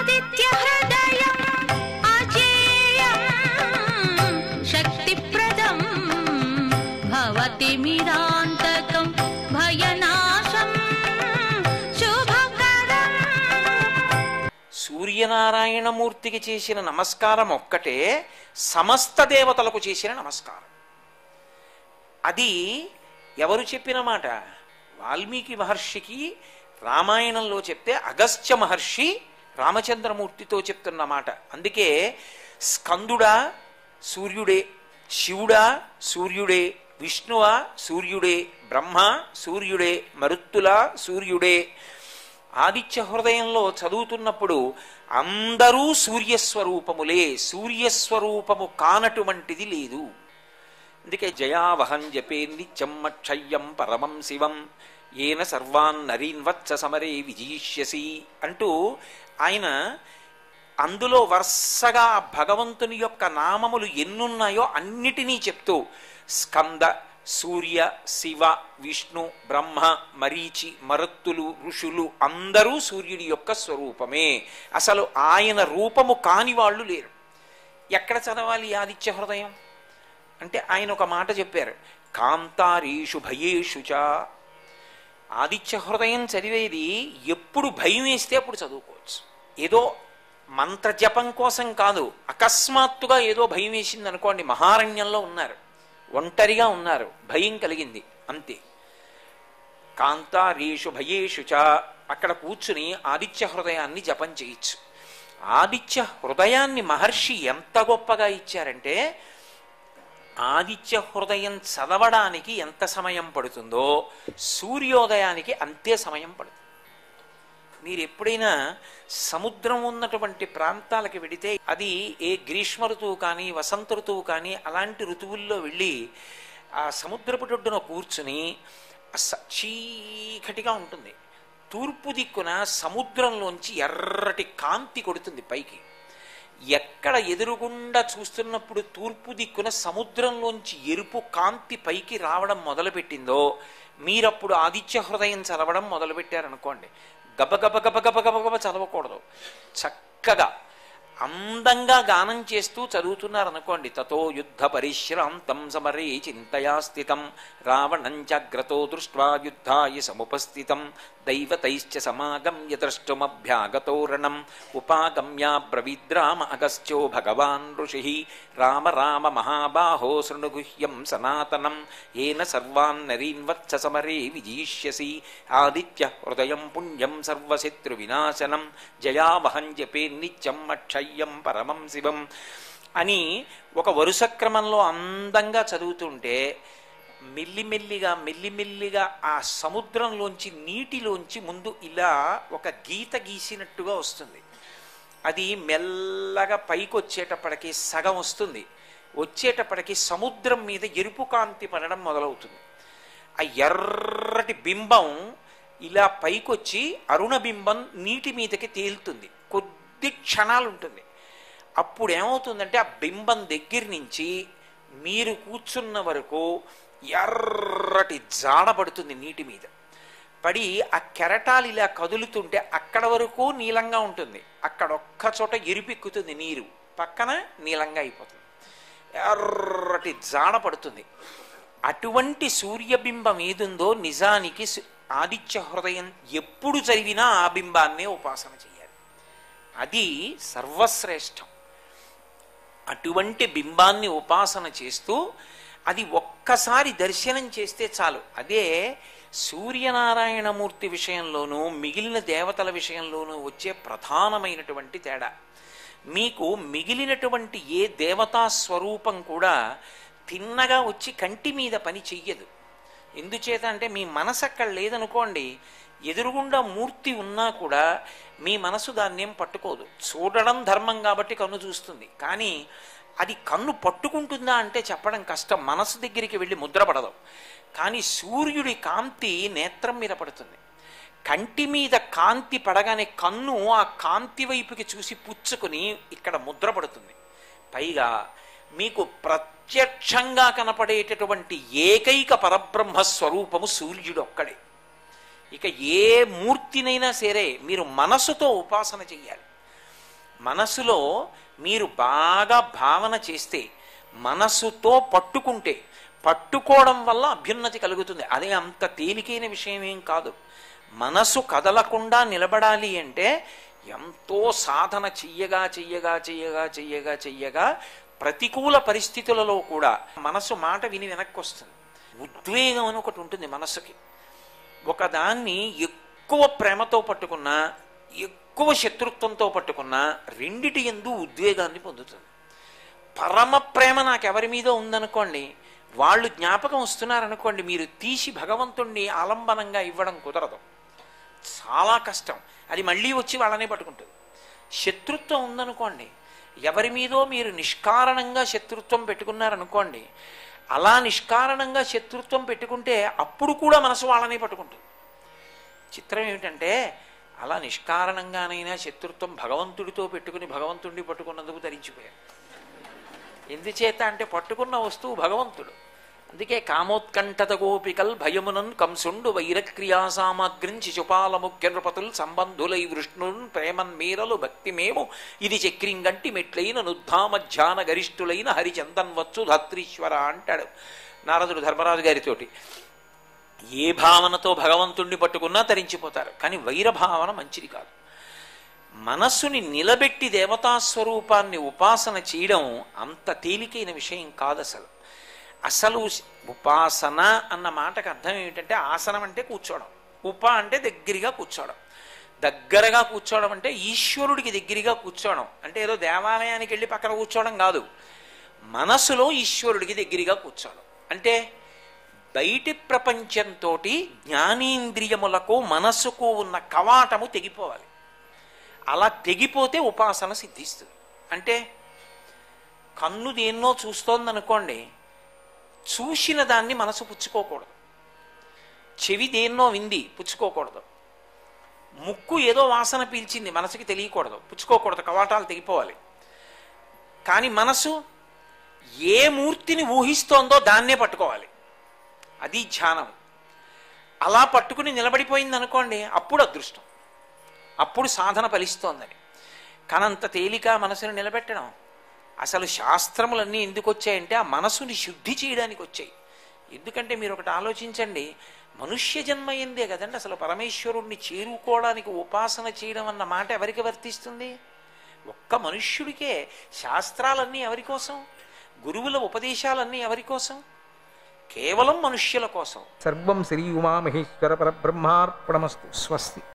आदित्यहृदयम् अजेयम् शक्तिप्रदम् भवतिमिरान्तकम् भयनाशम् शुभकरम् సూర్యనారాయణమూర్తికి చేసిన నమస్కారం ఒక్కటే సమస్త దేవతలకు చేసిన నమస్కారం అది ఎవరు చెప్పిన మాట వాల్మీకి మహర్షికి రామాయణంలో చెప్తే అగస్త్య మహర్షి రామచంద్రమూర్తితో చెప్తున్న మాట అందుకే స్కందుడా సూర్యుడే శివుడా సూర్యుడే విష్ణువా సూర్యుడే బ్రహ్మ సూర్యుడే మరుత్తులా సూర్యుడే ఆదిత్య హృదయంలో చదువుతున్నప్పుడు అందరూ సూర్యస్వరూపములే సూర్యస్వరూపము కానటువంటిది లేదు అందుకే జయావహం జపే నిత్యం అక్షయ్యం పరమం శివం ఏన సర్వాన్ నరీన్ వత్స సమరే విజయిష్యసి అంటూ ఆయన అందులో వరుసగా భగవంతుని యొక్క నామములు ఎన్నున్నాయో అన్నిటినీ చెప్తూ స్కంద సూర్య శివ విష్ణు బ్రహ్మ మరీచి మరుత్తులు ఋషులు అందరూ సూర్యుడి యొక్క స్వరూపమే అసలు ఆయన రూపము కాని వాళ్ళు లేరు ఎక్కడ చదవాలి ఈ ఆదిత్య హృదయం అంటే ఆయన ఒక మాట చెప్పారు కాంతారీషు భయేషు చ ఆదిత్య హృదయం చదివేది ఎప్పుడు భయం వేస్తే అప్పుడు చదువుకోవచ్చు ఏదో మంత్ర జపం కోసం కాదు అకస్మాత్తుగా ఏదో భయం వేసింది అనుకోండి మహారణ్యంలో ఉన్నారు ఒంటరిగా ఉన్నారు భయం కలిగింది అంతే కాంతారీషు భయేషు చ అక్కడ కూర్చుని ఆదిత్య హృదయాన్ని జపం చేయొచ్చు ఆదిత్య హృదయాన్ని మహర్షి ఎంత గొప్పగా ఇచ్చారంటే ఆదిత్య హృదయం చదవడానికి ఎంత సమయం పడుతుందో సూర్యోదయానికి అంతే సమయం పడుతుంది మీరు ఎప్పుడైనా సముద్రం ఉన్నటువంటి ప్రాంతాలకు వెడితే అది ఏ గ్రీష్మ ఋతువు కానీ వసంత ఋతువు కానీ అలాంటి ఋతువుల్లో వెళ్ళి ఆ సముద్రపు కూర్చుని స- చీకటిగా ఉంటుంది తూర్పు దిక్కున సముద్రంలోంచి ఎర్రటి కాంతి కొడుతుంది పైకి ఎక్కడ ఎదురుగుండా చూస్తున్నప్పుడు తూర్పు దిక్కున సముద్రంలోంచి ఎరుపు కాంతి పైకి రావడం మొదలుపెట్టిందో మీరప్పుడు ఆదిత్య హృదయం చదవడం మొదలుపెట్టారనుకోండి గబగబ గబగబ గబగబ చదవకూడదు చక్కగా అందంగా గానం చేస్తూ చదువుతున్నారనుకోండి తతో యుద్ధ పరిశ్రాంతం సమరే చింతయా స్థితం రావణం జాగ్రతో దృష్ట్వా యుద్ధాయ సముపస్థితం దైవతైశ్చ సమాగమ్య ద్రష్టుమభ్యాగతోరణం ఉపాగమ్య బ్రవీద్రామ అగస్త్యో భగవాన్ ఋషి రామ రామ మహాబాహో శృణుగుహ్యం సనాతనం ఏన సర్వాన్ నరీన్ వత్స సమరే విజయిష్యసి ఆదిత్య హృదయం పుణ్యం సర్వశత్రు వినాశనం జయావహం జపే నిత్యం అక్షయ్యం పరమం శివం అని ఒక వరుస క్రమంలో అందంగా చదువుతుంటే మెల్లిమెల్లిగా మెల్లిమెల్లిగా ఆ సముద్రంలోంచి నీటిలోంచి ముందు ఇలా ఒక గీత గీసినట్టుగా వస్తుంది అది మెల్లగా పైకి వచ్చేటప్పటికి సగం వస్తుంది వచ్చేటప్పటికి సముద్రం మీద ఎరుపు కాంతి పడడం మొదలవుతుంది ఆ ఎర్రటి బింబం ఇలా పైకొచ్చి అరుణ బింబం నీటి మీదకి తేలుతుంది కొద్ది క్షణాలు ఉంటుంది అప్పుడు ఏమవుతుందంటే ఆ బింబం దగ్గర నుంచి మీరు కూర్చున్న వరకు ఎర్రటి జాడ పడుతుంది నీటి మీద పడి ఆ కెరటాలు ఇలా కదులుతుంటే అక్కడ వరకు నీలంగా ఉంటుంది అక్కడ ఒక్క చోట ఎరిపెక్కుతుంది నీరు పక్కన నీలంగా అయిపోతుంది ఎర్రటి జాడ పడుతుంది అటువంటి సూర్యబింబం ఏదుందో నిజానికి సు- ఆదిత్య హృదయం ఎప్పుడు చదివినా ఆ బింబాన్నే ఉపాసన చేయాలి అది సర్వశ్రేష్టం అటువంటి బింబాన్ని ఉపాసన చేస్తూ అది ఒక్కసారి దర్శనం చేస్తే చాలు అదే సూర్యనారాయణమూర్తి విషయంలోనూ మిగిలిన దేవతల విషయంలోనూ వచ్చే ప్రధానమైనటువంటి తేడా మీకు మిగిలినటువంటి ఏ దేవతా స్వరూపం కూడా తిన్నగా వచ్చి కంటి మీద పని చెయ్యదు ఎందుచేత అంటే మీ మనసు అక్కడ లేదనుకోండి ఎదురుగుండా మూర్తి ఉన్నా కూడా మీ మనసు దాన్ని ఏం పట్టుకోదు చూడడం ధర్మం కాబట్టి కన్ను చూస్తుంది కానీ అది కన్ను పట్టుకుంటుందా అంటే చెప్పడం కష్టం మనసు దగ్గరికి వెళ్ళి ముద్ర పడదు కానీ సూర్యుడి కాంతి నేత్రం మీద పడుతుంది కంటి మీద కాంతి పడగానే కన్ను ఆ కాంతి వైపుకి చూసి పుచ్చుకుని ఇక్కడ ముద్ర పడుతుంది పైగా మీకు ప్రత్యక్షంగా కనపడేటటువంటి ఏకైక పరబ్రహ్మ స్వరూపము సూర్యుడు ఒక్కడే ఇక ఏ మూర్తినైనా సరే మీరు మనసుతో ఉపాసన చెయ్యాలి మనసులో మీరు బాగా భావన చేస్తే మనసుతో పట్టుకుంటే పట్టుకోవడం వల్ల అభ్యున్నతి కలుగుతుంది అదే అంత తేలికైన విషయం ఏం కాదు మనసు కదలకుండా నిలబడాలి అంటే ఎంతో సాధన చెయ్యగా చెయ్యగా చెయ్యగా చెయ్యగా చెయ్యగా ప్రతికూల పరిస్థితులలో కూడా మనసు మాట విని వెనక్కి వస్తుంది ఉద్వేగం అని ఒకటి ఉంటుంది మనసుకి ఒకదాన్ని ఎక్కువ ప్రేమతో పట్టుకున్నా ఎక్కువ శత్రుత్వంతో పట్టుకున్నా రెండిటి ఎందు ఉద్వేగాన్ని పొందుతుంది పరమ ప్రేమ నాకు ఎవరి మీద ఉందనుకోండి వాళ్ళు జ్ఞాపకం వస్తున్నారనుకోండి మీరు తీసి భగవంతుణ్ణి ఆలంబనంగా ఇవ్వడం కుదరదు చాలా కష్టం అది మళ్ళీ వచ్చి వాళ్ళనే పట్టుకుంటుంది శత్రుత్వం ఉందనుకోండి ఎవరి మీదో మీరు నిష్కారణంగా శత్రుత్వం పెట్టుకున్నారనుకోండి అలా నిష్కారణంగా శత్రుత్వం పెట్టుకుంటే అప్పుడు కూడా మనసు వాళ్ళనే పట్టుకుంటుంది చిత్రం ఏమిటంటే అలా నిష్కారణంగానైనా శత్రుత్వం భగవంతుడితో పెట్టుకుని భగవంతుడిని పట్టుకున్నందుకు ధరించిపోయారు ఎందుచేత అంటే పట్టుకున్న వస్తువు భగవంతుడు అందుకే కామోత్కంఠత గోపికల్ భయమునన్ కంసుండు వైరక్రియా సామగ్రిం శిశుపాల ముఖ్య నృపతుల్ సంబంధులై వృష్ణున్ ప్రేమన్ మీరలు భక్తిమేము ఇది చక్రింగంటి మెట్లైన నుద్ధామ ధ్యాన గరిష్ఠులైన హరిచందన్ వచ్చు ధత్రీశ్వర అంటాడు నారదుడు ధర్మరాజు గారితోటి ఏ భావనతో భగవంతుణ్ణి పట్టుకున్నా తరించిపోతారు కానీ వైరభావన మంచిది కాదు మనస్సుని నిలబెట్టి దేవతా స్వరూపాన్ని ఉపాసన చేయడం అంత తేలికైన విషయం కాదు అసలు అసలు ఉపాసన అన్న మాటకు అర్థం ఏమిటంటే ఆసనం అంటే కూర్చోవడం ఉప అంటే దగ్గరగా కూర్చోవడం దగ్గరగా కూర్చోవడం అంటే ఈశ్వరుడికి దగ్గరగా కూర్చోవడం అంటే ఏదో దేవాలయానికి వెళ్ళి పక్కన కూర్చోవడం కాదు మనసులో ఈశ్వరుడికి దగ్గరగా కూర్చోవడం అంటే బయటి ప్రపంచంతో జ్ఞానేంద్రియములకు మనస్సుకు ఉన్న కవాటము తెగిపోవాలి అలా తెగిపోతే ఉపాసన సిద్ధిస్తుంది అంటే కన్ను దేన్నో చూస్తోందనుకోండి చూసిన దాన్ని మనసు పుచ్చుకోకూడదు చెవి దేన్నో వింది పుచ్చుకోకూడదు ముక్కు ఏదో వాసన పీల్చింది మనసుకి తెలియకూడదు పుచ్చుకోకూడదు కవాటాలు తెగిపోవాలి కానీ మనసు ఏ మూర్తిని ఊహిస్తోందో దాన్నే పట్టుకోవాలి అది ధ్యానం అలా పట్టుకుని నిలబడిపోయింది అనుకోండి అప్పుడు అదృష్టం అప్పుడు సాధన ఫలిస్తోందని కానంత తేలిక మనసుని నిలబెట్టడం అసలు శాస్త్రములన్నీ ఎందుకు వచ్చాయంటే ఆ మనసుని శుద్ధి చేయడానికి వచ్చాయి ఎందుకంటే మీరు ఒకటి ఆలోచించండి మనుష్య జన్మ ఎందే కదండి అసలు పరమేశ్వరుణ్ణి చేరుకోవడానికి ఉపాసన చేయడం అన్న మాట ఎవరికి వర్తిస్తుంది ఒక్క మనుష్యుడికే శాస్త్రాలన్నీ ఎవరి కోసం గురువుల ఉపదేశాలన్నీ ఎవరి కోసం కేవలం మనుష్యుల కోసం సర్వం శ్రీ ఉమామహేశ్వర పరబ్రహ్మార్పణమస్తు స్వస్తి